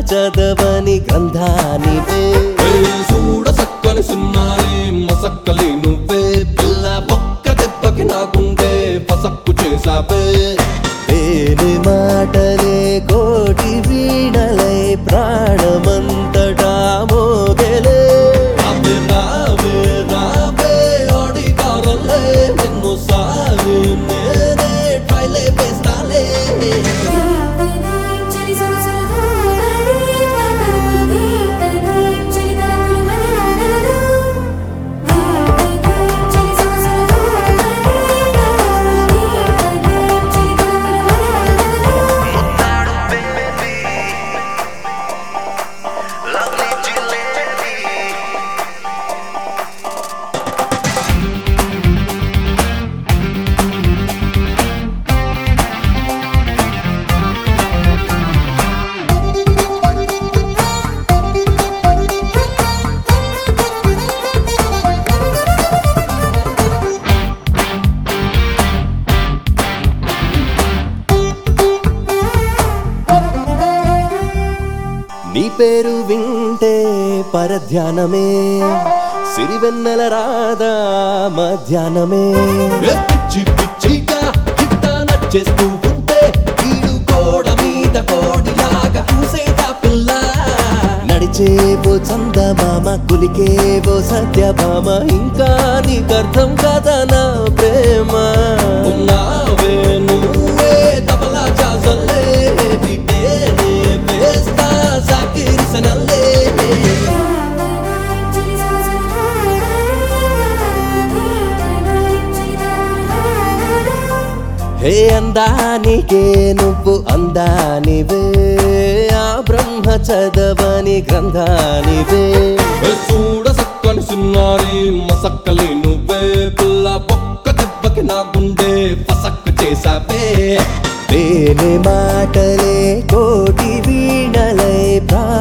చదవని గ్రంథానివే చూడ సక్కని సున్నారే మసక్కలి నువ్వే పిల్ల ఒక్క దెబ్బకి నాకుండే పసక్కు చేసావే వేలి మాటలే కోటి వీణలై ప్రాణమంతటా మోగలే రావే రావే రావే అడిగారలే నిన్ను సారి నేనే ట్రైలే వేస్తాలే చలి సొగ సొగ ధూమని తనని తనని చలి తనని మననను చలి సొగ సొగ ధూమని తనని తనని చలి తనని మననను నీ పేరు వింటే పరధ్యానమే సిరివెన్నెల రాధా మధ్యాహ్నమే ఏ పిచ్చి పిచ్చిగా గిట్ట నచ్చేస్తూ ఉంటే వీడు గోడ మీద కోడిలాగా చూసేదా పిల్ల నడిచేవో చందమామ కులికేవో సత్యభామ ఇంకా నీకర్థం కదా నా ప్రేమ ఉన్నావే నువ్వే తబలా జాజల్లే బిడ్డేనే వేస్తా సాకిరిసనల్లే చలి సొగ సొగ ధూమని తనని చలి తనని మననను హే అందానికే నువ్వు అందానివే ఆ బ్రహ్మ చదవని గ్రంథానివే ఏ చూడ సక్కని సున్నారి మసక్కలి నువ్వే పిల్ల ఒక్క దెబ్బకి నా గుండె పసక్కు చేసావే వేరే మాటలే కోటి వీణలై ప్రా